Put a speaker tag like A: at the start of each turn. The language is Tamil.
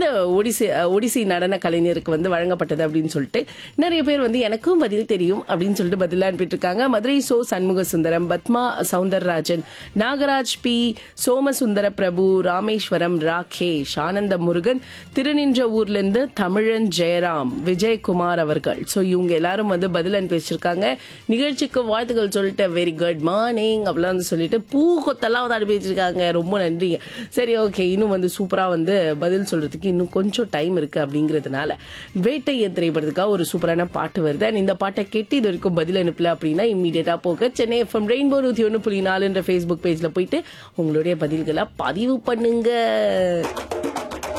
A: இந்த ஒடிசி ஒடிசி நடன கலைஞருக்கு வந்து வழங்கப்பட்டது அப்படின்னு சொல்லிட்டு நிறைய பேர் வந்து எனக்கும் பதில் தெரியும் அப்படின்னு சொல்லிட்டு பதில் அனுப்பிட்டு இருக்காங்க மதுரை சோ சண்முக சுந்தரம் பத்மா சவுந்தரராஜன் நாகராஜ் பி சோமசுந்தர பிரபு ராமேஸ்வரம் ராகேஷ் ஆனந்த முருகன் திருநின்ற ஊர்ல இருந்து தமிழன் ஜெயராம் விஜயகுமார் அவர்கள் சோ இவங்க எல்லாரும் வந்து பதில் அனுப்பி வச்சிருக்காங்க நிகழ்ச்சிக்கு வாழ்த்துக்கள் சொல்லிட்டு வெரி குட் மார்னிங் அப்படிலாம் வந்து சொல்லிட்டு பூ கொத்தெல்லாம் வந்து அனுப்பி வச்சிருக்காங்க ரொம்ப நன்றிங்க சரி ஓகே இன்னும் வந்து சூப்பரா வந்து பதில் சொல்றதுக்கு இன்னும் கொஞ்சம் டைம் இருக்கு அப்படிங்கிறதுனால வேட்டை திரைப்படத்துக்காக ஒரு சூப்பரான பாட்டு வருது And இந்த பாட்டை கேட்டு இது வரைக்கும் பதில் அனுப்பல அப்படின்னா இம்மீடியட்டா போக சென்னை எஃப்எம் ரெயின்போ நூத்தி ஒன்று புள்ளி நாலுன்ற ஃபேஸ்புக் பேஜ்ல போயிட்டு உங்களுடைய பதில்களை பதிவு பண்ணுங்க